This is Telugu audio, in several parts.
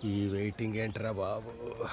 ఈ వెయిటింగ్ ఏంట్రా బాబు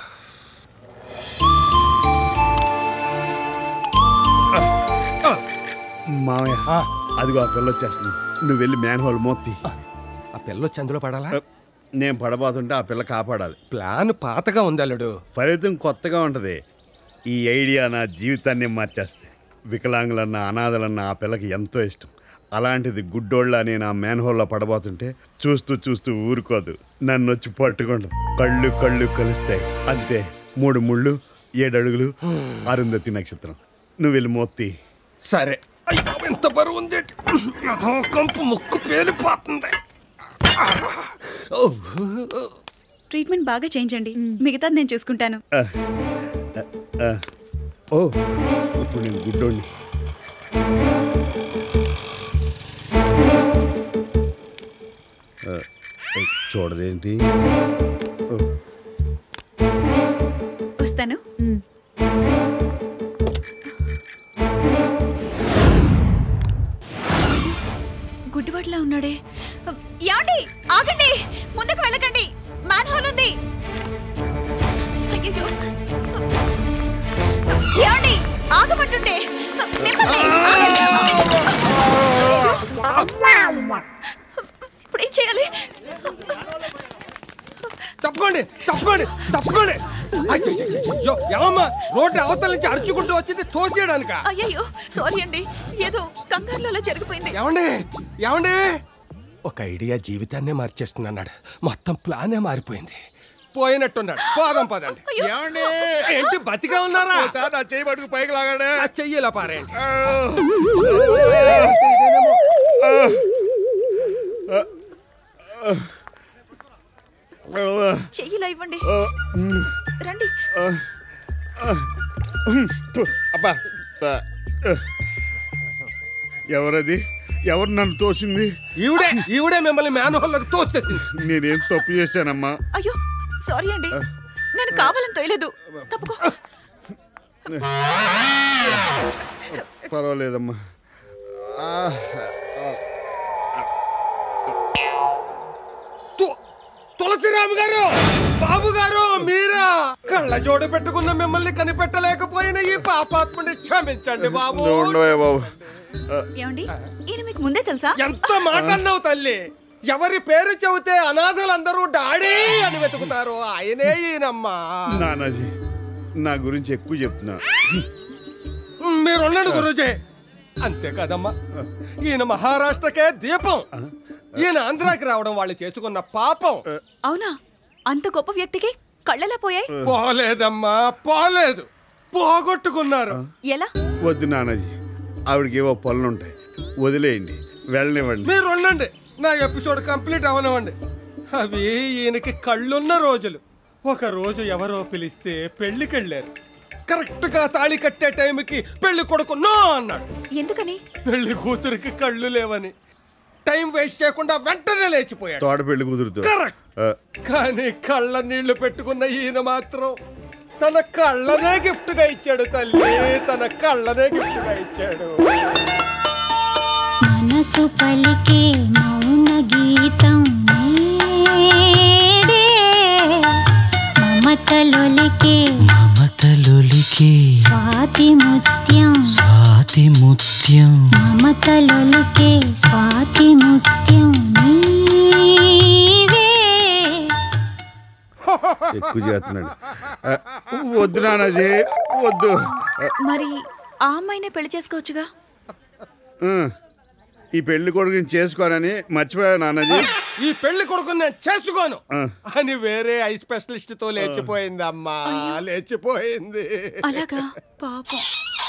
మామయ్య అదిగో ఆ పిల్ల వచ్చేస్తుంది నువ్వు వెళ్ళి మ్యాన్ హోల్ మోత్తి ఆ పిల్ల వచ్చి అందులో పడాలా నేను పడబోతుంటే ఆ పిల్ల కాపాడాలి ప్లాన్ పాతగా ఉంది అల్లుడు ఫలితం కొత్తగా ఉంటది ఈ ఐడియా నా జీవితాన్ని మార్చేస్తే వికలాంగులన్న అనాథలన్న ఆ పిల్లకి ఎంతో ఇష్టం అలాంటిది గుడ్డోళ్ళ నేను ఆ మ్యాన్ హోల్లో పడబోతుంటే చూస్తూ చూస్తూ ఊరుకోదు నన్ను వచ్చి పట్టుకుంటది కళ్ళు కళ్ళు కలుస్తాయి అంతే మూడు ముళ్ళు ఏడు అడుగులు అరుంధతి నక్షత్రం నువ్వు వెళ్ళి మోత్తి సరే అయ్య బాబు, ఎంత బరువు ఉంది అదో కంపు ముక్కు పేలిపోతుంది ట్రీట్మెంట్ బాగా చేయించండి మిగతాది నేను చూసుకుంటాను ఆ, ఆ, ఆ. ఓ ఇప్పుడు నేను గుడ్డోడిని ఆ, ఏ, చూడదేంటి ఓ, వస్తాను గుడ్డివాట్లా ఉన్నాడే యాండి ఆగండి ముందుకు వెళ్ళకండి మ్యాన్ హోల్ ఉంది అయ్యయ్యో. యాండి ఆగమంటుంటే మిమ్మల్ని ఆగండి. ఇప్పుడు ఏం చేయాలి తప్పుకోండి తప్పుకోండి తప్పుకోండి అయ్యో ఏమమ్మా రోడ్డు అవతల నుంచి అరుచుకుంటూ వచ్చింది తోసేయడానిక అయ్యయ్యో సారీ అండి ఏదో కంగారులో అలా జరిగిపోయింది ఏమండి ఏమండి ఒక ఐడియా జీవితాన్నే మార్చేస్తున్నాడు మొత్తం ప్లానే మారిపోయింది పోయినట్టున్నాడు పోదాం పదండి ఏమండి ఏంటి బతిగా ఉన్నారా ఒకసారి నా చేయి పట్టుకు పైకి లాగాడే ఆ చెయ్యి ఇలా పారేయండి చెయ్యిలా ఇవ్వండి రండి అబ్బా ఆ, ఎవరది ఎవరు నన్ను తోసింది ఈవిడే ఈవిడే మిమ్మల్ని మ్యాన్హోల్లోకి తోసేసింది నేనేం తప్పు చేశానమ్మా అయ్యో సారీ అండి నేను కావాలని తోయలేదు తప్పుకో పర్వాలేదమ్మా ఆ, తు- తులసిరామ్ గారు బాబు గారు మీరా కళ్ళ జోడు పెట్టుకున్న మిమ్మల్ని కనిపెట్టలేకపోయిన ఈ పాపాత్ముని క్షమించండి బాబు నువ్వు ఉండవే బాబు ఆ, ఏమండి ఈయన మీకు ముందే తెలుసా ఎంత మాట అన్నావు తల్లి ఎవరి పేరు చెబితే అనాథలందరూ డాడీ అని వెతుకుతారు ఆయనే ఈయనమ్మా నానాజీ నా గురించి ఎక్కువ చెప్తున్నా మీరున్నాడు గురుజీ అంతే కదమ్మా ఈయన మహారాష్ట్రకే దీపం ఈయన ఆంధ్రాకి రావడం వాళ్ళు చేసుకున్న పాపం అవునా అంత గొప్ప వ్యక్తికి కళ్ళెలా పోయాయి పోలేదమ్మా పోలేదు పోగొట్టుకున్నారు ఎలా వద్దు నానాజీ ఆవిడకి ఏవో పనులుంటాయి వదిలేయండి వెళ్ళనివ్వండి మీరు ఉండండి నా ఎపిసోడ్ కంప్లీట్ అవనివ్వండి అవి ఈయనకి కళ్ళున్న రోజులు ఒక రోజు ఎవరో పిలిస్తే పెళ్లికి వెళ్ళారు కరెక్ట్ గా తాళి కట్టే టైంకి పెళ్లి కొడుకు నో అన్నాడు ఎందుకని పెళ్లి కూతురికి కళ్ళు లేవని టైం వేస్ట్ చేయకుండా వెంటనే లేచిపోయాడు తోట పెళ్లి కుదురుతూ కరెక్ట్ కానీ కళ్ళ నీళ్లు పెట్టుకున్న ఈయన మాత్రం తన కళ్ళనే గిఫ్ట్ గా ఇచ్చాడు తల్లి తన కళ్ళనే గిఫ్ట్ గా ఇచ్చాడు మనసు పలికే మౌన గీతం నీడే మమతలొలికే మమతలొలికే స్వాతి ముత్యం స్వాతి ముత్యం మమతలొలికే స్వాతి ముత్యం నీవే ఎక్కువ చేస్తున్నాడు ఆ, వద్దు నానాజీ వద్దు ఆ, మరి ఆ అమ్మాయినే పెళ్లి చేసుకోవచ్చుగా ఆ, ఈ పెళ్లి కొడుకుని చేసుకోనని మర్చిపోయా నానాజీ ఈ పెళ్లి కొడుకు నేను చేసుకోను ఆ. అని వేరే ఐ స్పెషలిస్ట్ తో లేచిపోయింది అమ్మా లేచిపోయింది అలాగా పాపం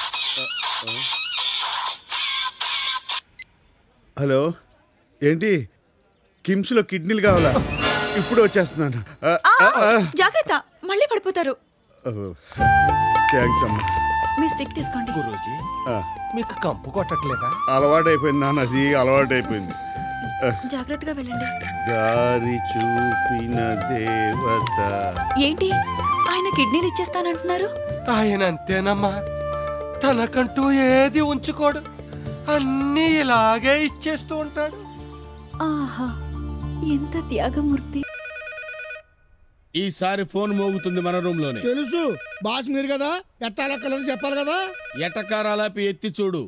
హలో ఏంటి కిమ్స్లో కిడ్నీలు కావాలా ఇప్పుడు వచ్చేస్తున్నాను ఆ, ఆ, ఆ, ఆ. జాగ్రత్త మళ్ళీ పడిపోతారు థ్యాంక్స్ అమ్మా మీ స్టిక్ తీసుకోండి గురూజీ ఆ, మీకు కంపు కొట్టట్లేదా అలవాటైపోయింది నాన్నది అలవాటైపోయింది ఆ, జాగ్రత్తగా వెళ్ళండి దారి చూపిన దేవత ఏంటి ఆయన కిడ్నీలు ఇచ్చేస్తానంటున్నారు ఆయన అంతేనమ్మా తనకంటూ ఏది ఉంచుకోడు అన్నీ ఇలాగే ఇచ్చేస్తూ ఉంటాడు ఆహా ఎంత త్యాగమూర్తి ఈసారి ఫోన్ మోగుతుంది మన రూమ్ లోనే తెలుసు బాస్ మీరు కదా ఎట్టాలెక్కలేదు చెప్పాలి కదా ఎటకారాలాపి ఎత్తి చూడు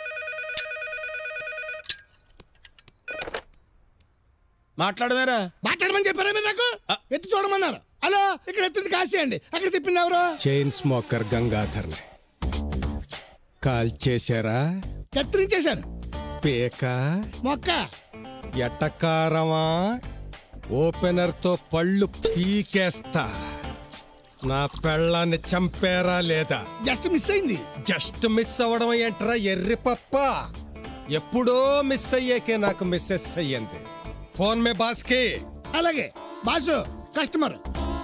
మాట్లాడవేరా మాట్లాడమని చెప్పారా మీరు నాకు ఎత్తి చూడమన్నారు హలో ఇక్కడ ఎత్తింది కాసేయండి అక్కడ తిప్పింది ఎవరు చైన్ స్మోకర్ గంగాధర్ని కాల్ చేశారా కత్తిరించేశారు పేక మొక్క ఎటకారమా ఓపెనర్ తో పళ్ళు పీకేస్తా నా పెళ్ళాన్ని చంపారా లేదా జస్ట్ మిస్ అయింది జస్ట్ మిస్ అవ్వడం ఏంట్రా ఎర్రి పప్ప ఎప్పుడో మిస్ అయ్యాకే నాకు మిస్సెస్ అయ్యింది ఫోన్ మే బాస్కి అలాగే boss customer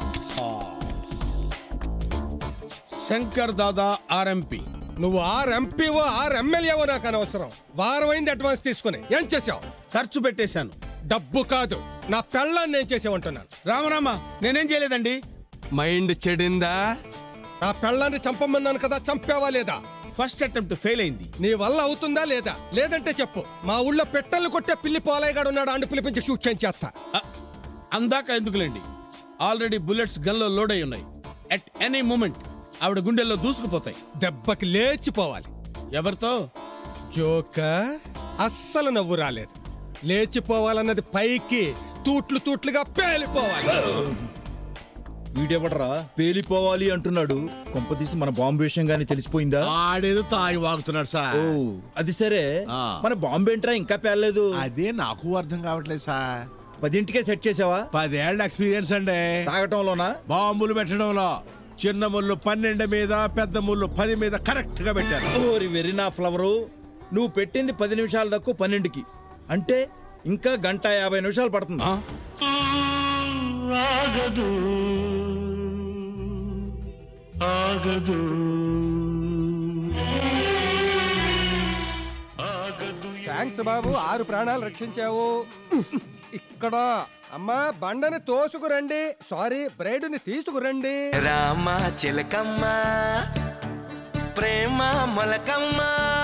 Shankar Dada RMP నువ్వు ఆరు ఎంపీవో ఆరు ఎమ్మెల్యేవో నాకు అనవసరం వారం అయింది అడ్వాన్స్ తీసుకుని ఏం చేసావు ఖర్చు పెట్టేశాను డబ్బు కాదు నా పెళ్ళాన్ని నేను చేసేవంటున్నాను రామరామ నేనేం చేయలేదండి మైండ్ చెడిందా నా పెళ్ళాన్ని చంపమన్నాను కదా చంపావా లేదా ఫస్ట్ అటెంప్ట్ ఫెయిల్ అయింది నీ వల్ల అవుతుందా లేదా లేదంటే చెప్పు మా ఊళ్ళో పెట్టెలు కొట్టే పిల్లి పోలయ్యగాడు ఉన్నాడు అండు పిలిపించి షూట్ చేస్తా అ- అందాక ఎందుకులేండి ఆల్రెడీ బుల్లెట్స్ గన్లో లోడ్ అయి ఉన్నాయి అట్ ఎనీ మూమెంట్ ఆవిడ గుండెల్లో దూసుకుపోతాయి దెబ్బకి లేచిపోవాలి ఎవరితో జోక అస్సలు నవ్వు రాలేదు లేచిపోవాలన్నది పైకి తూట్లు తూట్లుగా పేలిపోవాలి వీడెవడరా పేలిపోవాలి అంటున్నాడు కొంపతీసి మన బాంబు విషయం గానీ తెలిసిపోయిందా ఆడేదో తాగి వాగుతున్నాడు సార్ ఓ అది సరే ఆ. మన బాంబు ఏంట్రా ఇంకా పేలలేదు అదే నాకు అర్థం కావట్లేదు సార్ పదింటికే సెట్ చేసావా పదేళ్ళ ఎక్స్పీరియన్స్ అండి తాగటంలోనా బాంబులు పెట్టడంలో చిన్న ముళ్ళు పన్నెండు మీద పెద్ద ముళ్ళు పది మీద కరెక్ట్ గా పెట్టారు ఓరి వెరీ నా ఫ్లవరు నువ్వు పెట్టింది పది నిమిషాల దక్కు పన్నెండుకి అంటే ఇంకా గంట యాభై నిమిషాలు పడుతుంది థ్యాంక్స్ బాబు ఆరు ప్రాణాలు రక్షించావు ఇక్కడ అమ్మా బండని తోసుకురండి సారీ బ్రైడుని తీసుకురండి రామ చిలకమ్మ ప్రేమ మొలకమ్మ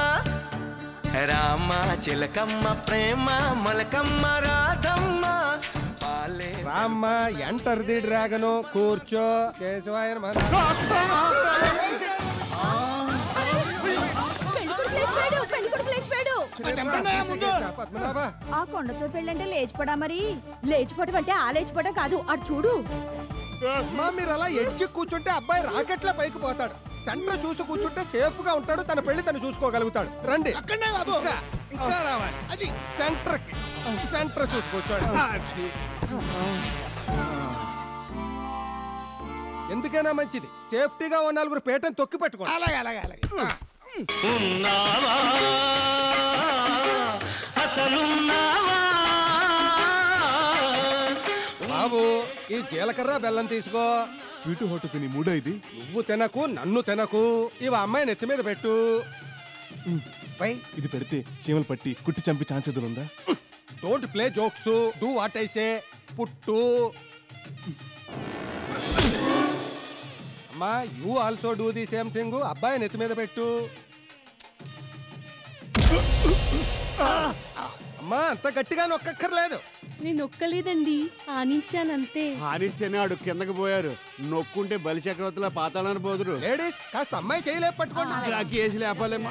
రామ చిలకమ్మ ప్రేమ మొలకమ్మ రాధమ్మ పాలే రామ్మ ఎంటర్ ది డ్రాగను కూర్చో కేశవాయ నమః. పద్మనాభ ఆ కొండతో పెళ్ళంటే లేచిపోడా మరి లేచిపోవడం అంటే ఆ లేచిపోవడం కాదు అటు చూడు అమ్మా మీరు అలా ఎడ్జి కూర్చుంటే అబ్బాయి రాకెట్ల పైకి పోతాడు సెంటర్ చూసి కూర్చుంటే సేఫ్ గా ఉంటాడు తన పెళ్లి తను చూసుకోగలుగుతాడు రండి అక్కడనే బాబు ఇంకా ఇంకా రావాలి అది సెంటర్ కి సెంటర్ చూసి కూర్చోండి అది. ఎందుకైనా మంచిది సేఫ్టీగా ఓ నలుగురు పేటను తొక్కి పెట్టుకోండి అలాగే అలాగే అలాగే ఆ. బాబు ఈ జీలకర్ర బెల్లం తీసుకో స్వీట్ హోట్ తిని మూడో ఇది నువ్వు తినకు నన్ను తినకు ఇవి అమ్మాయి నెత్తి మీద పెట్టు పై ఇది పెడితే చీమలు పట్టి కుట్టి చంపి ఛాన్స్ ఎదురుందా don't play jokes do what I say పుట్టు అమ్మా you also do the same thing అబ్బాయి నెత్తి మీద పెట్టు అమ్మా అంత గట్టిగా నొక్కక్కర్లేదు నేను ఒక్కలేదండి ఆనించానంతే హారిస్తేనే ఆడు కిందకి పోయారు నొక్కుంటే బలి చక్రవర్తిలో పాతాళని పోదురు లేడీస్ కాస్త అమ్మాయి చేయలే పట్టుకోండి ఆ కేసు లేపాలేమో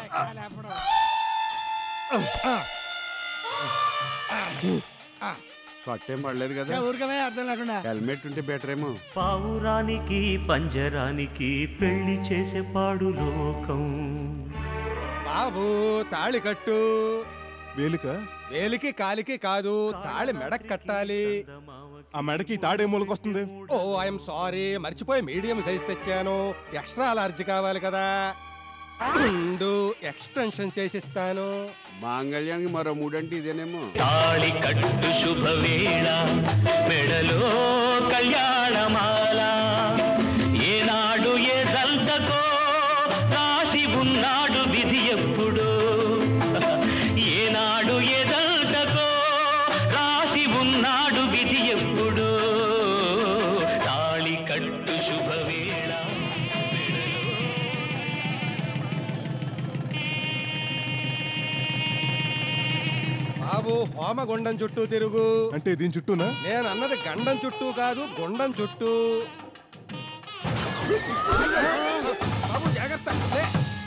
సొట్టేం పడలేదు కదా ఊరికనే అర్థం లేకుండా హెల్మెట్ ఉంటే బెటర్ ఏమో పావురానికి పంజరానికి పెళ్లి చేసే పాడు లోకం బాబు తాళి కట్టు వేలిక వేలికి కాలికి కాదు తాళి మెడక్ కట్టాలి ఆ మెడకి తాడే మూలకొస్తుంది ఓ ఐఎమ్ సారీ మర్చిపోయి మీడియం సైజ్ తెచ్చాను ఎక్స్ట్రా లార్జ్ కావాలి కదా రెండు ఎక్స్టెన్షన్ చేసిస్తాను మాంగళ్యానికి మరో మూడంటే ఇదేనేమో తాళి కట్టు శుభవేళ మెడలో కళ్యాణమాల ఏనాడు ఏ జల్దకో రాసి ఉన్నాడు విధి ఎప్పుడు ఏనాడు ఏ జల్దకో రాసి ఉన్నాడు విధి ఎప్పుడు తాళి కట్టు శుభవేళ బాబు హోమగుండం చుట్టూ తిరుగు అంటే దీని చుట్టూనా నేను అన్నది గండం చుట్టూ కాదు గుండం చుట్టూ బాబు జాగ్రత్త లే.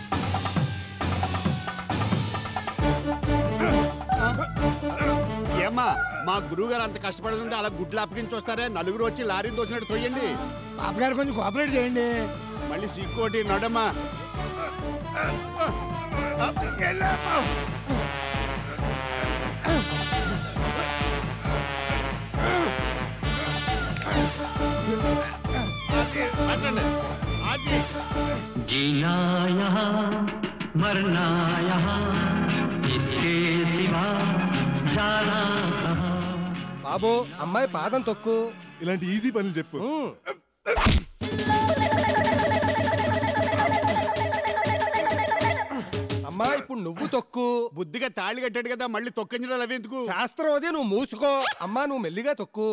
ఏమ్మా మా గురువు గారు అంత కష్టపడుతుంటే అలా గుడ్లు అప్పగించి వస్తారే నలుగురు వచ్చి లారీని తోచినట్టు తొయ్యండి పాపగారు కొంచెం కోఆపరేట్ చేయండి మళ్ళీ సిక్కోటి నడమ్మా जीना यहाँ मरना यहाँ इसके सिवा जाना कहाँ బాబు అమ్మాయి పాదం తొక్కు ఇలాంటి ఈజీ పనులు చెప్పు ఉమ్. అమ్మా ఇప్పుడు నువ్వు తొక్కు బుద్ధిగా తాళి కట్టాడు కదా మళ్ళీ తొక్కించడం అవి ఎందుకు శాస్త్రం అదే నువ్వు మూసుకో అమ్మా నువ్వు మెల్లిగా తొక్కు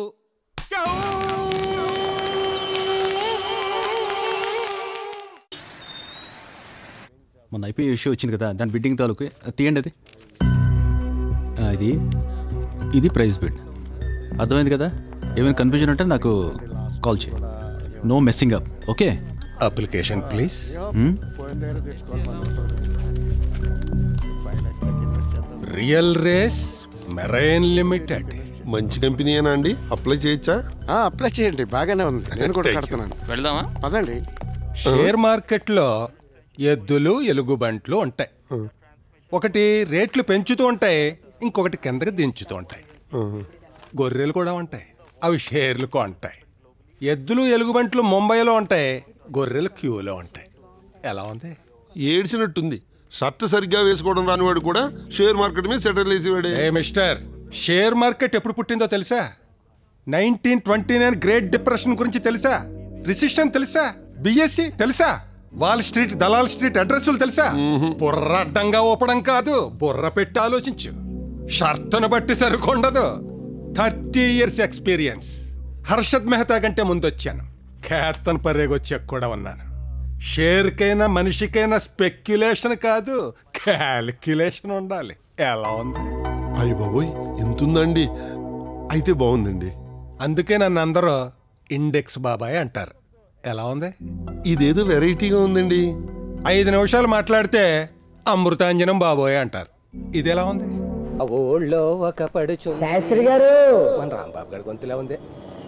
మొన్న అయిపోయి ఇష్యూ వచ్చింది కదా దాని బిడ్డింగ్ తాలూకు అది తీయండి అది ఆ, ఇది ఇది ప్రైస్ బిడ్ అర్థమైంది కదా ఏమైనా కన్ఫ్యూజన్ ఉంటే నాకు కాల్ చేయి no messing up okay application please real race marine limited మంచి కంపెనీయేనా అండి అప్లై చేయొచ్చా అప్లై చేయండి బాగానే ఉంది నేను కూడా కడుతున్నాను వెళ్దామా పదండి షేర్ మార్కెట్లో ఎద్దులు ఎలుగుబంట్లు ఉంటాయి ఒకటి రేట్లు పెంచుతూ ఉంటాయి ఇంకొకటి కిందకి దించుతూ ఉంటాయి గొర్రెలు కూడా ఉంటాయి అవి షేర్లు కొంటాయి ఎద్దులు ఎలుగుబంట్లు ముంబైలో ఉంటాయి గొర్రెలు క్యూలో ఉంటాయి ఎలా ఉంది ఏడ్చినట్టుంది షర్ట్ సరిగ్గా వేసుకోవడం రానివాడు కూడా షేర్ మార్కెట్ మీద సెటిల్ వేసేవాడే ఏ మిస్టర్ షేర్ మార్కెట్ ఎప్పుడు పుట్టిందో తెలుసా nineteen twenty nine great depression గురించి తెలుసా రిసిషన్ తెలుసా బిఎస్సి తెలుసా వాల్ స్ట్రీట్ దలాల్ స్ట్రీట్ అడ్రస్లు తెలుసా బుర్ర అడ్డంగా ఊపడం కాదు బుర్ర పెట్టి ఆలోచించు షర్టును బట్టి సరుకుండదు thirty years experience Harshad Mehta కంటే ముందొచ్చాను ఖేతన్ పరేగొచ్చాక కూడా ఉన్నాను షేర్కైనా మనిషికైనా స్పెక్యులేషన్ కాదు క్యాలిక్యులేషన్ ఉండాలి ఎలా ఉంది అయ్య బాబోయ్ ఎంతుందండి అయితే బాగుందండి అందుకే నన్ను అందరూ ఇండెక్స్ బాబాయ్ అంటారు ఎలా ఉంది ఇదేదో వెరైటీగా ఉందండి ఐదు నిమిషాలు మాట్లాడితే అమృతాంజనం బాబోయ్ అంటారు ఇది ఎలా ఉంది ఊళ్ళో ఒక పడుచు శాస్త్రి గారు మన రాంబాబు గారి గొంతులా ఉంది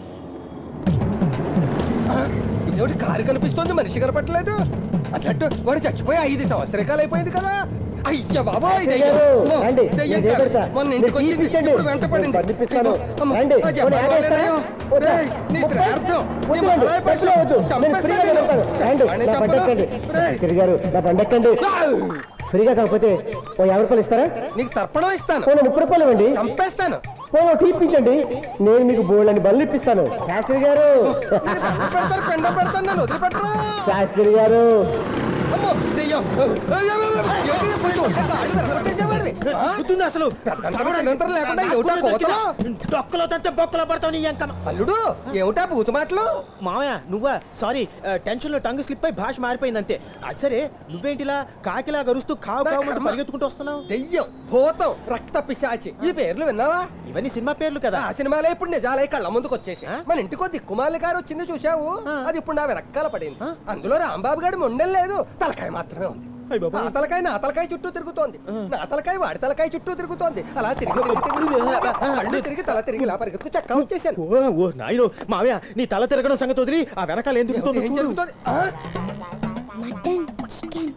ఇదేమిటి కారు కనిపిస్తోంది మనిషి కనపట్లేదు అట్లట్టు వాడు చచ్చిపోయి ఐదు సంవత్సరాలు అయిపోయింది కదా అయ్యా బాబోయ్ శాస్త్రి దెయ్యం. గారు, అమ్మో, రండి, దెయ్యం నేను కాదు. పెడతా. మొన్న మీరు ఇంటికి వచ్చింది, తీపిచ్చండి. ఇప్పుడు వెంట పడింది. నేను పంపిస్తాను. అమ్మో, రండి, ఆ జబ్బు పోనీ ఆగేస్తారా? దెయ్యం. వద్దా? రేయ్, నీ ముప్పై? శ్రాద్ధం. నీ వద్దు, మలాయ్ ఖర్చులో వద్దు. నేను చంపేస్తా ఫ్రీగా నేను. వెళ్తాను. రండి, వాడిని నా చంపను. బండెక్కండి. రేయ్. శాస్త్రి గారు నా బండెక్కండి ఫ్రీగా కాకపోతే ఓ యాభై రూపాయలు ఇస్తారా నీకు తర్పణం ఇస్తాను పోనీ ముప్పై రూపాయలు ఇవ్వండి చంపేస్తాను పోనీ టీ ఇప్పించండి నేను మీకు బోల్డ్ బళ్ళు ఇప్పిస్తాను శాస్త్రి గారు పెడతారు పెండం పెడతాను నన్ను వదిలిపెట్టరా శాస్త్రి గారు అమ్మో దెయ్యం ఏమిటి అసలు? ఒక్క కాళ్ళు విరగొట్టేసేవాడివి. ఆ? అసలు పెద్దంతరం చిన్నంతరం లేకుండా ఏమిటా కోతలు? డొక్కలో తంతే బొక్కలో పడతావు నీ ఎంకమ్మ అల్లుడు ఏమిటా బూతు మాటలు మామయ్య నువ్వా సారీ టెన్షన్ లో టంగ్ స్లిప్ అయి భాష మారిపోయింది అంతే అది సరే నువ్వేంటిలా కాకిలా గరుస్తూ కావు కావు అంటూ పరిగెత్తుకుంటూ వస్తున్నావు దెయ్యం భూతం రక్త పిశాచి ఈ పేర్లు విన్నావా ఇవన్నీ సినిమా పేర్లు కదా ఆ సినిమాలే ఇప్పుడు నిజాలై కళ్ళ ముందుకు వచ్చేసి మన ఇంటికో దిక్కుమాలి గారు వచ్చింది చూసావు అది ఇప్పుడు నా వెనకాల పడింది అందులో రాంబాబు గారి మొండెం లేదు తలకాయ మాత్రమే ఉంది ఆ తలకాయ నా తలకాయ చుట్టూ తిరుగుతోంది నా తలకాయ వాడి తలకాయ చుట్టూ తిరుగుతోంది అలా తిరిగి తిరిగి తిరిగి కళ్ళు తిరిగి తల తిరిగి ఇలా పరిగెత్తుకు చక్క వచ్చేసాను ఓ ఓ నాయనో మామయ్య నీ తల తిరగడం సంగతి వదిలి ఆ వెనకాల ఎందుకు తిరుగుతోందో ఏం చూడు. జరుగుతోంది ఆ? మటన్ చికెన్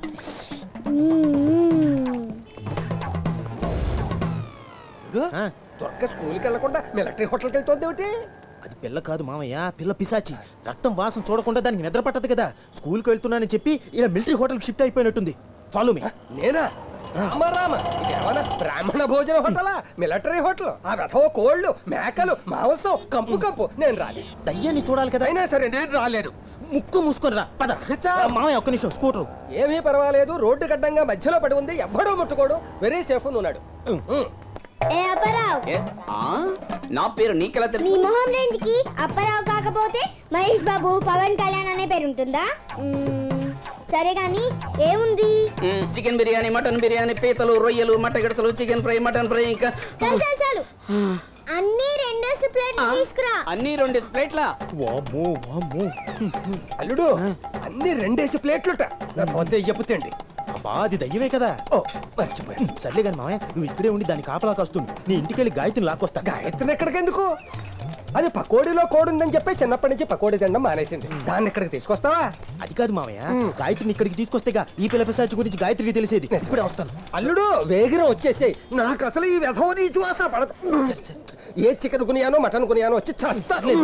ఆ, దుర్గ స్కూల్కి వెళ్లకుండా మిలిటరీ హోటల్కి వెళ్తోంది ఏమిటి అది పిల్ల కాదు మామయ్య పిల్ల పిశాచి రక్తం వాసన చూడకుండా దానికి నిద్ర పట్టదు కదా స్కూల్కి వెళ్తున్నానని చెప్పి ఇలా మిలిటరీ హోటల్కి షిఫ్ట్ అయిపోయినట్టుంది ఫాలో మీ నేనా రామ రామ ఇదేమన్నా బ్రాహ్మణ భోజన హోటలా మిలిటరీ హోటల్ ఆ వెధవ కోళ్ళు మేకలు మాంసం కంపు కంపు నేను రాలేదు దయ్యాన్ని చూడాలి కదా అయినా సరే నేను రాలేను ముక్కు మూసుకొని రా పద మామయ్య ఒక్క నిమిషం స్కూటర్ ఏమీ పర్వాలేదు రోడ్డు గడ్డంగా మధ్యలో పడి ఉంది ఎవ్వడూ ముట్టుకోడు వెరీ సేఫ్ ఉన్నాడు ఏ అప్పారావు నా పేరు నీకెలా నీ తెలుసు మొహం రేంజ్ కి అప్పారావు కాకపోతే మహేష్ బాబు పవన్ కళ్యాణ్ అనే పేరు ఉంటుందా మ్మ్, సరే గాని ఏముంది మ్, చికెన్ బిర్యానీ మటన్ బిర్యానీ పీతలు రొయ్యలు మట్ట గిడసలు చికెన్ ఫ్రై మటన్ ఫ్రై ఇంకా చాలు చాలు చాలు అన్ని రెండేసి ప్లేట్ తీసుకురా అన్ని రెండు ప్లేట్లా వామ్మో వామ్మో అల్లుడు అన్ని రెండేసి ప్లేట్లుట నా పోతే చెప్పుతండి అబ్బా అది దయ్యమే కదా ఓ మర్చిపోయా సర్లే కానీ మామయ్య నువ్వు ఇక్కడే ఉండి దాని కాపలా కాస్తుంది నీ ఇంటికి వెళ్ళి గాయత్రిని లాక్కొస్తా గాయత్రిని ఎక్కడికెందుకు అది పకోడీలో కోడుందని చెప్పి చిన్నప్పటి నుంచి పకోడీ తినడం మానేసింది దాన్ని ఇక్కడికి తీసుకొస్తావా అది కాదు మామయ్య గాయత్రిని ఇక్కడికి తీసుకొస్తేగా ఈ పిల్ల పిశాచి గురించి గాయత్రికి తెలిసేది ఇప్పుడే వస్తాను అల్లుడు వేగిరం వచ్చేసాయి నాకు అసలు ఈ వ్యధవ నీచు వాసన పడదు ఏ చికెన్ కొనియానో మటన్ కొనియానో వచ్చి చస్తాను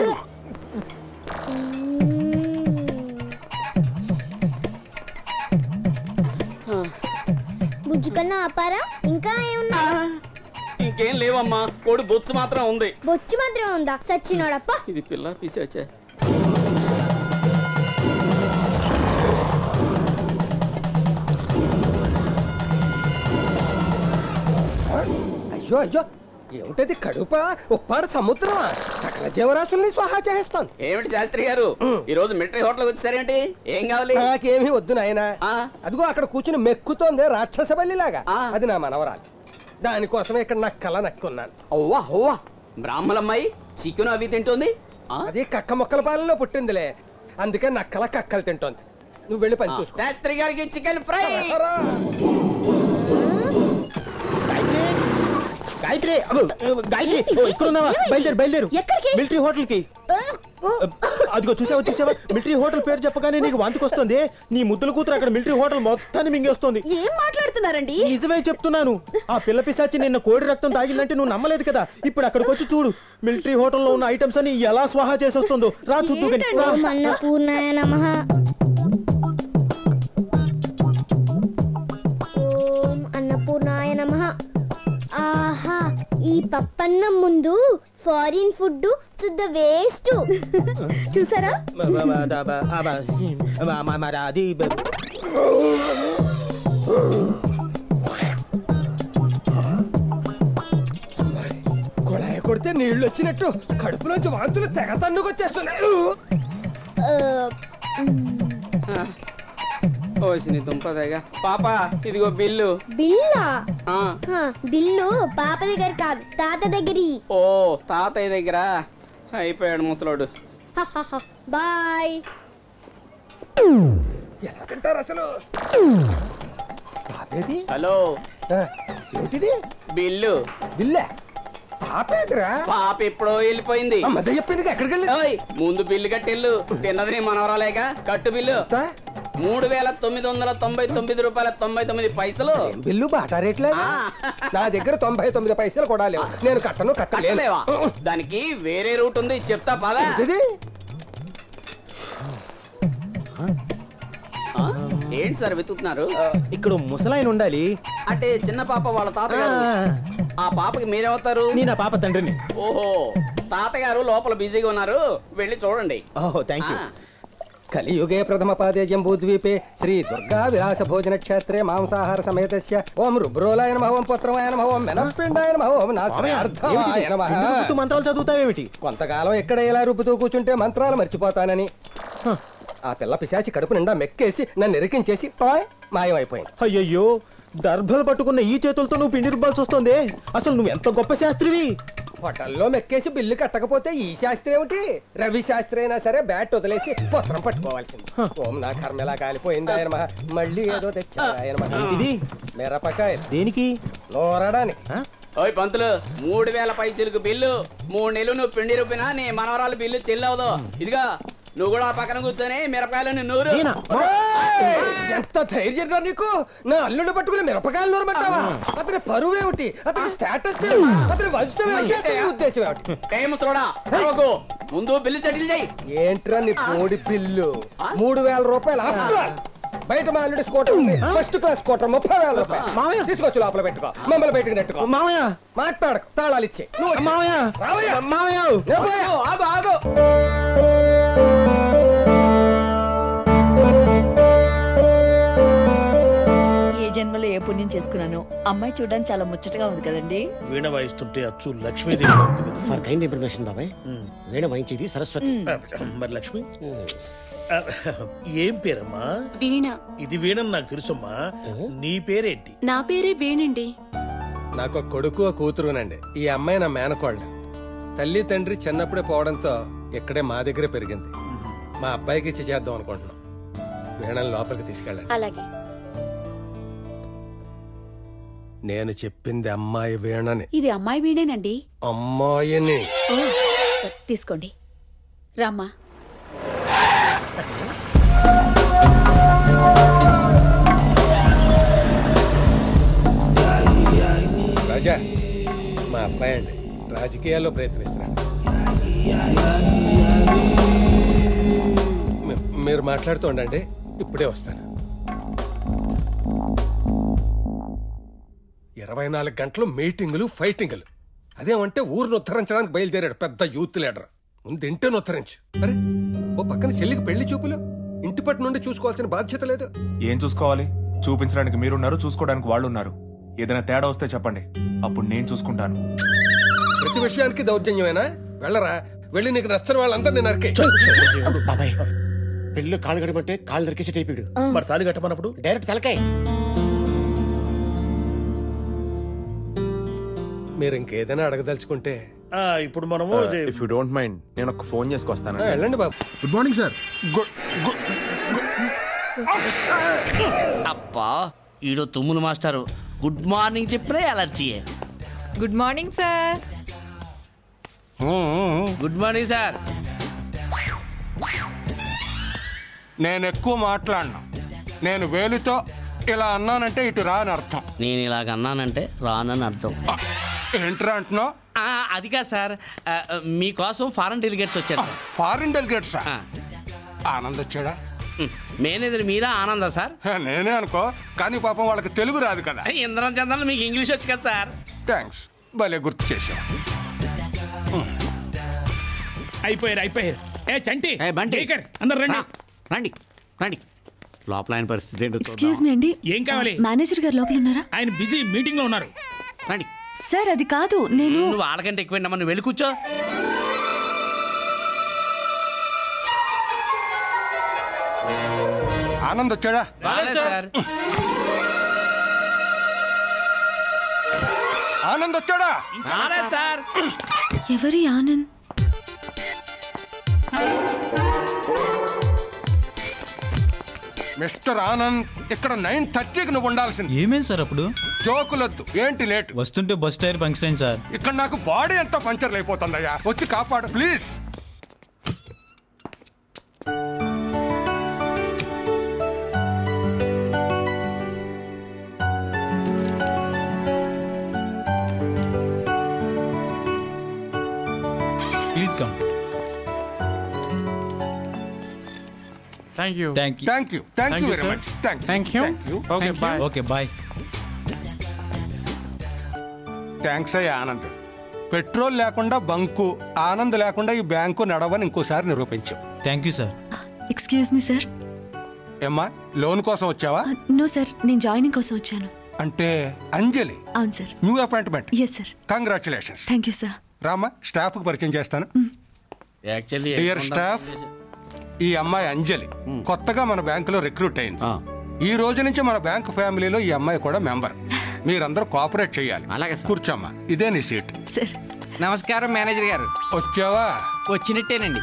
బుజ్జి కన్నా ఆపారా ఇంకా ఏమున్నా ఇంకేం లేవమ్మా కోడి బొచ్చు మాత్రం ఉంది బొచ్చు మాత్రం ఉందా సచ్చినోడప్ప ఇది పిల్ల పిశాచే అయ్యో అయ్యో ఏమిటది కడుప ఉప్పాడు సముద్రమా సకల జీవరాశుల్ని స్వాహా చేస్తాను ఏమిటి శాస్త్రి గారు ఈ రోజు మిలిటరీ హోటల్ వచ్చారేంటి ఏం కావాలి నాకేమీ వద్దు నాయన అదిగో అక్కడ కూర్చుని మెక్కుతోంది రాక్షస బల్లిలాగా అది నా మనవరాలు దానికోసమే ఇక్కడ నాకు కళ నక్కున్నాను అవ్వా అవ్వా బ్రాహ్మలమ్మాయి చికెన్ అవి తింటుంది అది కక్క మొక్కల పాలనలో పుట్టిందిలే అందుకే నక్కల కక్కలు తింటోంది నువ్వు వెళ్ళి పని చూసుకో శాస్త్రి గారికి చికెన్ ఫ్రై గాయత్రి అబ్బో, గాయత్రి ఓ, ఇక్కడ ఉన్నావా బయలుదేరు బయలుదేరు మిలిటరీ హోటల్ కి అదిగో చూసావా చూసావా మిలిటరీ హోటల్ పేరు చెప్పగానే నీకు వాంతికొస్తుంది నీ ముద్దుల కూతురు అక్కడ మిలిటరీ హోటల్ మొత్తాన్ని మింగేస్తుంది ఏం మాట్లాడుతున్నారండి నిజమే చెప్తున్నాను ఆ పిల్ల పిశాచి నిన్న కోడి రక్తం తాగిందంటే నువ్వు నమ్మలేదు కదా ఇప్పుడు అక్కడికి వచ్చి చూడు మిలిటరీ హోటల్లో ఉన్న ఐటమ్స్ అని ఎలా స్వాహా చేసేస్తుందో రా చూద్దు గాని. రా. ఓం అన్నపూర్ణాయ నమః ఓం అన్నపూర్ణాయ నమః ఆహా ఈ పప్పన్నం ముందు ఫారిన్ ఫుడ్ శుద్ధ వేస్ట్ చూసారా బ- బ- బ- ద- బ- ఆ బ- మ- మ- మరి అది బ- కుళాయి కొడితే నీళ్లు వచ్చినట్టు కడుపులోంచి వాంతులు తెగ తన్నుకొచ్చేస్తున్నాయి ఓసిని దుంపదేగా పాప ఇదిగో బిల్లు బిల్లా ఆ, హా, బిల్లు పాప దగ్గర కాదు తాత దగ్గరి ఓ తాతయ్య దగ్గర అయిపోయాడు ముసలోడు బాయ్ ఎలా తింటారు అసలు పాపేది హలో ఏంటిది బిల్లు బిల్లే పాపేదిరా పాప ఎప్పుడో వెళ్ళిపోయింది మధ్య చెప్పింది ఎక్కడికి వెళ్ళి ఓయ్, ముందు బిల్లు కట్టెళ్ళు తిన్నది నీ మనవరాలేగా కట్టు బిల్లు మూడు వేల తొమ్మిది వందల తొంభై తొమ్మిది రూపాయల తొంభై తొమ్మిది పైసలు బిల్లు బాటా రేట్లే నా దగ్గర తొంభై తొమ్మిది పైసలు కూడా లేవు నేను కట్టను కట్టలేను కట్టలేవా దానికి వేరే రూట్ ఉంది చెప్తా పదా ఏంటిది? ఆ? ఏంటి సార్ వెతుకుతున్నారు ఇక్కడ ముసలాయన ఉండాలి అంటే చిన్న పాప వాళ్ళ తాతగారు ఆ పాపకి మీరేమవుతారు నేను ఆ పాప తండ్రిని ఓహో తాతగారు లోపల బిజీగా ఉన్నారు వెళ్ళి చూడండి ఓహో థ్యాంక్ యూ కలియుగే ప్రథమ పాదే జంబూద్వీపే శ్రీ దుర్గా విలాస భోజన క్షేత్రే మాంసాహార సమేతస్య ఓం రుబ్రోలాయ నమః ఓం పుత్రమాయ నమః ఓం మెనపిండాయ నమః ఓం నాశ్రయార్థమాయ నమః రుబ్బుతూ మంత్రాలు చదువుతావేమిటి కొంతకాలం ఎక్కడ ఇలా రుబ్బుతూ కూర్చుంటే మంత్రాలు మర్చిపోతానని ఆ పిల్ల పిశాచి కడుపు నిండా మెక్కేసి నన్ను ఇరికించేసి పాయ్ మాయమైపోయింది అయ్యయ్యో దర్భలు పట్టుకున్న ఈ చేతులతో నువ్వు పిండి రుబ్బాల్సి వస్తుంది అసలు నువ్వు ఎంత గొప్ప శాస్త్రివి హోటల్లో మెక్కేసి బిల్లు కట్టకపోతే ఈ శాస్త్రి ఏమిటి రవి శాస్త్రి అయినా సరే బ్యాట్ వదిలేసి పత్రం పట్టుకోవాల్సింది ఓం నా కర్మ ఎలా కాలిపోయింది ఆయన మహా మళ్ళీ ఏదో తెచ్చారు ఆయన మహా ఇది మిరపకాయలు దేనికి నూరడానికి ఓయ్ పంతులు మూడు వేల పై చిలుకు బిల్లు మూడు నెలలు నువ్వు పిండి రూపినా నీ మనవరాలు బిల్లు చెల్లవదు ఇదిగా నువ్వు కూడా పక్కన కూర్చొని మిరపకాయలు నూరు ఏయ్! ఎంత ధైర్యం రా నీకు నా అల్లుడు పట్టుకుని మిరపకాయలు నూరమంటావా అతని పరువు ఏమిటి అతని స్టేటస్ ఏమిటి అతని వంశం ఏమిటి అతని ఉద్దేశం ఏమిటి ఏ ముసలోడా అరవకు. ముందు బిల్లు సెటిల్ చేయి ఏంట్రా నీ పోడి బిల్లు మూడు వేల రూపాయలు ఆఫ్టర్ ఆల్. బయట మా అల్లుడి స్కూటర్ ఉంది ఫస్ట్ క్లాస్ స్కూటర్ ముప్పై వేల రూపాయలు మామయ్య. తీసుకొచ్చి లోపల పెట్టుకో మమ్మల్ని బయటకు నెట్టుకో మామయ్య మాట్లాడకు తాళాలు ఇచ్చే నువ్వు వచ్చి. మామయ్య రావయ్యా. మామయ్య నేను పోయా. ఆగు ఆగు ఏ జన్మలో ఏ పుణ్యం చేసుకున్నానో అమ్మాయి చూడడానికి చాలా ముచ్చటగా ఉంది కదండి వీణ వాయిస్తుంటే అచ్చు లక్ష్మీదేవి ఉంది కదా ఫర్ కైండ్ ఇన్ఫర్మేషన్ బాబాయ్ వీణ వాయించేది సరస్వతి మరి లక్ష్మి ఆ, ఏం పేరమ్మా వీణ ఇది వీణని నాకు తెలుసమ్మా నీ పేరేంటి నా పేరే వేణండి నాకు ఒక కొడుకు ఒక కూతురునండి ఈ అమ్మాయి నా మేనకోళ్ళ తల్లి తండ్రి చిన్నప్పుడే పోవడంతో ఇక్కడే మా దగ్గరే పెరిగింది మా అబ్బాయికి ఇచ్చి చేద్దాం అనుకుంటున్నాం వీణని లోపలికి తీసుకెళ్ళండి అలాగే నేను చెప్పింది అమ్మాయి వీణని ఇది అమ్మాయి వీణేనండి అమ్మాయిని ఓ, తీసుకోండి రామ్మా రాజా మా అబ్బాయి అండి రాజకీయాల్లో ప్రయత్నిస్తున్నాడు మీ- మీరు మాట్లాడుతూ ఉండండి ఇప్పుడే వస్తాను ఇరవై నాలుగు గంటలు మీటింగులు ఫైటింగులు అదేమంటే ఊరిని ఉద్ధరించడానికి బయలుదేరాడు పెద్ద యూత్ లీడర్ ముందు ఇంటిని ఉద్ధరించు అరే ఓ పక్కన చెల్లికి పెళ్లి చూపులు ఇంటి పట్టు నుండి చూసుకోవాల్సిన బాధ్యత లేదు ఏం చూసుకోవాలి చూపించడానికి మీరున్నారు చూసుకోవడానికి వాళ్ళు ఉన్నారు ఏదైనా తేడా వస్తే చెప్పండి అప్పుడు నేను చూసుకుంటాను ప్రతి విషయానికి దౌర్జన్యమేనా వెళ్ళరా వెళ్ళి నీకు నచ్చని వాళ్ళందరినీ నరికే బాబాయ్ పెళ్లిలో కాళ్ళు కడమంటే కాళ్ళు దొరికేసి టైపిడు మరి తాళి కట్టమన్నప్పుడు డైరెక్ట్ తలకాయ మీరు ఇంకేదైనా అడగదలుచుకుంటే ఆ, ఇప్పుడు మనము ఇది- ఇఫ్ యూ డోంట్ మైండ్ నేను ఒక ఫోన్ చేసుకొస్తాను ఆ, వెళ్ళండి బాబు గుడ్ మార్నింగ్ సార్ అప్పా ఈడో తుమ్ములు మాస్టారు గుడ్ మార్నింగ్ చెప్పినా అలర్జీయే good morning sir good morning sir నేను ఎక్కువ మాట్లాడను నేను వేలుతో ఇలా అన్నానంటే ఇటు రాని అర్థం నేను ఇలాగ అన్నానంటే రానని అర్థం ఏంట్రా అంటున్నావు ఆ, అది కాదు సార్ ఆ, మీకోసం ఫారెన్ డెలిగేట్స్ వచ్చారు సార్ ఫారిన్ డెలిగేట్స్ ఆనంద్ వచ్చాడా మేనేజర్ మీరా ఆనందా సార్ నేనే అనుకో కానీ పాపం వాళ్ళకి తెలుగు రాదు కదా ఇంద్రం చంద్రన్ మీకు ఇంగ్లీష్ వచ్చు కదా సార్ థ్యాంక్స్ భలే గుర్తు చేశావు అయిపోయారు అయిపోయారు ఏ చంటి ఏ, బంటి. జైకర్, అందరు రండి రండి రండి లోపల ఆయన పరిస్థితి ఏంటో ఎక్స్క్యూజ్ మీ అండి ఏం కావాలి మేనేజర్ గారు లోపల ఉన్నారా ఆయన బిజీ మీటింగ్ లో ఉన్నారు రండి సార్ అది కాదు నేను నువ్వు వాళ్ళకంటే ఎక్కువ నువ్వు వెళ్ళి కూర్చో ఆనంద్ వచ్చాడా రాలేదు సార్ ఆనంద్ వచ్చాడా రాలేదు సార్ ఎవరి ఆనంద్ మిస్టర్ ఆనంద్ ఇక్కడ నైన్ థర్టీకి నువ్వు ఉండాల్సింది ఏమేం సార్ అప్పుడు జోకులొద్దు ఏంటి లేట్ వస్తుంటే బస్ టైర్ పంక్చర్ అయింది సార్ ఇక్కడ నాకు బాడీ అంతా పంచర్లు అయిపోతుందయ్యా వచ్చి కాపాడు please please come thank you thank you thank you thank you very much thank thank you okay bye okay bye thanks అయ్యా ఆనంద్ పెట్రోల్ లేకుండా బంకు ఆనంద్ లేకుండా ఈ బ్యాంకు నడవని ఇంకోసారి నిరూపించావు thank you sir excuse me sir ఏమ్మా లోన్ కోసం వచ్చావా నో సార్ నేను జాయినింగ్ కోసం వచ్చాను అంటే అంజలి అవును sir new appointment yes sir congratulations thank you sir Rama staff కు పరిచయం చేస్తాను యాక్చువల్లీ డియర్ స్టాఫ్ ఈ అమ్మాయి అంజలి కొత్తగా మన బ్యాంకులో రిక్రూట్ అయింది ఈ రోజు నుంచి మన బ్యాంక్ ఫ్యామిలీలో ఈ అమ్మాయి కూడా మెంబర్ మీరందరూ కోఆపరేట్ చేయాలి అలాగే కూర్చోమ్మా ఇదే నీ సీట్ సార్ నమస్కారం మేనేజర్ గారు వచ్చావా వచ్చినట్టేనండి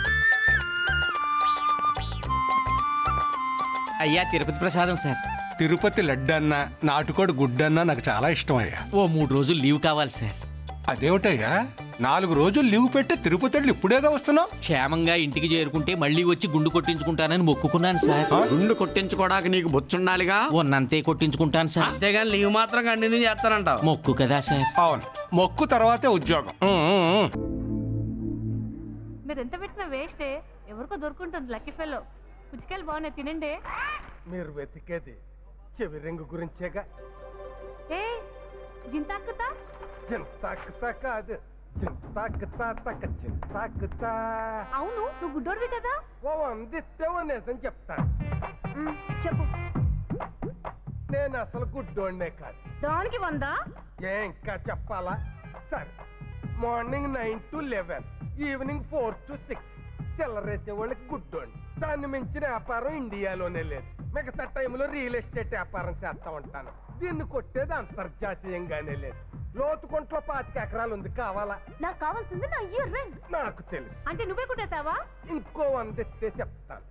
అయ్యా తిరుపతి ప్రసాదం సార్ తిరుపతి లడ్డన్నా నాటుకోడి గుడ్డన్నా నాకు చాలా ఇష్టం అయ్యా ఓ మూడు రోజులు లీవ్ కావాలి సార్ అదేమిటయ్యా నాలుగు రోజులు లీవ్ పెట్టి తిరుపతి వెళ్ళి ఇప్పుడేగా వస్తున్నావు క్షేమంగా ఇంటికి చేరుకుంటే మళ్ళీ వచ్చి గుండు కొట్టించుకుంటానని మొక్కుకున్నాను సార్ గుండు కొట్టించుకోవడానికి నీకు బొచ్చుండాలిగా ఉన్నంతే కొట్టించుకుంటాను సార్ అంతేగాని లీవ్ మాత్రం కంటిన్యూ చేస్తానంటావు మొక్కు కదా సార్ అవును మొక్కు తర్వాతే ఉద్యోగం ఉమ్, ఉమ్, ఉమ్. మీరు ఎంత పెట్టినా వేస్టే ఎవరికో దొరుకుంటుంది లక్కీ ఫెల్లో పుచ్చికాయలు బాగున్నాయి తినండి మీరు వెతికేది చెవి రింగు గురించేగా ఏ జింతాక్కుతా చింతాకుతా కాదు చింతాకుతా తక్క చింతాకుతా అవును నువ్వు గుడ్డోడివి కదా ఓ అందిస్తే ఓ నిజం చెప్తాను చెప్పు నేను అసలు గుడ్డోండే కాదు దానికి వందా ఏ ఇంకా చెప్పాలా సరే morning nine to eleven evening four to six సెల్లరేసే వాళ్ళకి గుడ్డోండి దాన్ని మించిన వ్యాపారం ఇండియాలోనే లేదు మిగతా టైంలో రియల్ ఎస్టేట్ వ్యాపారం చేస్తా ఉంటాను దీన్ని కొట్టేది అంతర్జాతీయంగానే లేదు లోతుకుంట్లో పాతిక ఎకరాలు ఉంది కావాలా నాకు కావాల్సింది నా ఇయర్ రింగ్ నాకు తెలుసు అంటే నువ్వే కుట్టేశావా ఇంకో వంద ఎత్తే చెప్తాను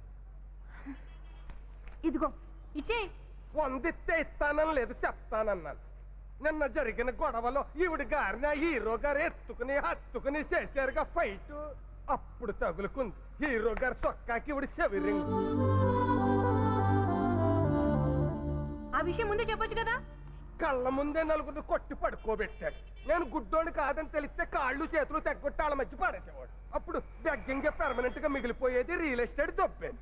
ఇదిగో ఇచ్చే వంద ఎత్తే ఇస్తానని లేదు చెప్తానన్నాను నిన్న జరిగిన గొడవలో ఈవిడ గారిని ఆ హీరో గారు ఎత్తుకుని హత్తుకుని చేశారుగా ఫైట్ అప్పుడు తగులుకుంది హీరో గారు సొక్కాకి ఈవిడ చెవిరింగ్ ఆ విషయం ముందే చెప్పొచ్చు కదా కళ్ళ ముందే నలుగురిని కొట్టి పడుకోబెట్టాడు నేను గుడ్డోని కాదని తెలిస్తే కాళ్ళు చేతులు తెగ్గొట్టి వాళ్ళ మధ్య పడేసేవాడు అప్పుడు బెగ్గింగే పెర్మనెంట్ గా మిగిలిపోయేది రియల్ ఎస్టేట్ దొబ్బేది